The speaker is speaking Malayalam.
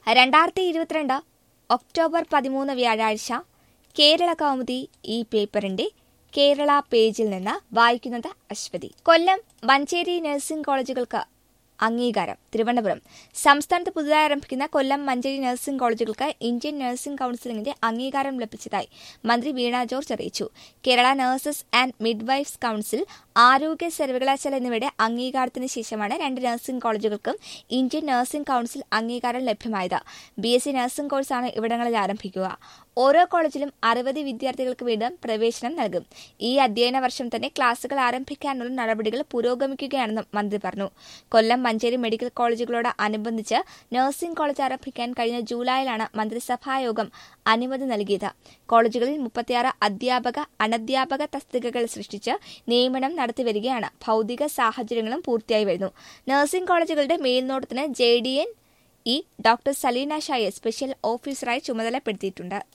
രണ്ടായിരത്തി ഇരുപത്തിരണ്ട് ഒക്ടോബർ പതിമൂന്ന് വ്യാഴാഴ്ച കേരള കൗമുദി ഈ പേപ്പറിന്റെ കേരള പേജിൽ നിന്ന് വായിക്കുന്നത് അശ്വതി കൊല്ലം മഞ്ചേരി നഴ്സിംഗ് കോളേജുകൾക്ക് അംഗീകാരം തിരുവനന്തപുരം സംസ്ഥാനത്ത് പുതുതായി ആരംഭിക്കുന്ന കൊല്ലം മഞ്ചേരി നഴ്സിംഗ് കോളേജുകൾക്ക് ഇന്ത്യൻ നഴ്സിംഗ് കൌൺസിലിംഗിന്റെ അംഗീകാരം ലഭിച്ചതായി മന്ത്രി വീണ ജോർജ് അറിയിച്ചു Kerala nurses and midwives council ആരോഗ്യ സർവകലാശാല എന്നിവയുടെ അംഗീകാരത്തിന് ശേഷമാണ് രണ്ട് നഴ്സിംഗ് കോളേജുകൾക്കും ഇന്ത്യൻ നഴ്സിംഗ് കൌൺസിൽ അംഗീകാരം ലഭ്യമായത് ബി എസ് സി നഴ്സിംഗ് കോഴ്സാണ് ഇവിടങ്ങളിൽ ആരംഭിക്കുക ഓരോ കോളേജിലും അറുപത് വിദ്യാർത്ഥികൾക്ക് വീതം പ്രവേശനം നൽകും ഈ അധ്യയന വർഷം തന്നെ ക്ലാസുകൾ ആരംഭിക്കാനുള്ള നടപടികൾ പുരോഗമിക്കുകയാണെന്നും മന്ത്രി പറഞ്ഞു കൊല്ലം മഞ്ചേരി മെഡിക്കൽ കോളേജുകളോട് അനുബന്ധിച്ച് നഴ്സിംഗ് കോളേജ് ആരംഭിക്കാൻ കഴിഞ്ഞ ജൂലൈയിലാണ് മന്ത്രിസഭായോഗം അനുമതി നൽകിയത് കോളേജുകളിൽ മുപ്പത്തിയാറ് അധ്യാപക അനധ്യാപക തസ്തികകൾ സൃഷ്ടിച്ച് നിയമനം നടത്തിവരികയാണ് ഭൌതിക സാഹചര്യങ്ങളും പൂർത്തിയായി വരുന്നു നഴ്സിംഗ് കോളേജുകളുടെ മേൽനോട്ടത്തിന് J D N E doctor Saleena ഷായെ സ്പെഷ്യൽ ഓഫീസറായി ചുമതലപ്പെടുത്തിയിട്ടുണ്ട്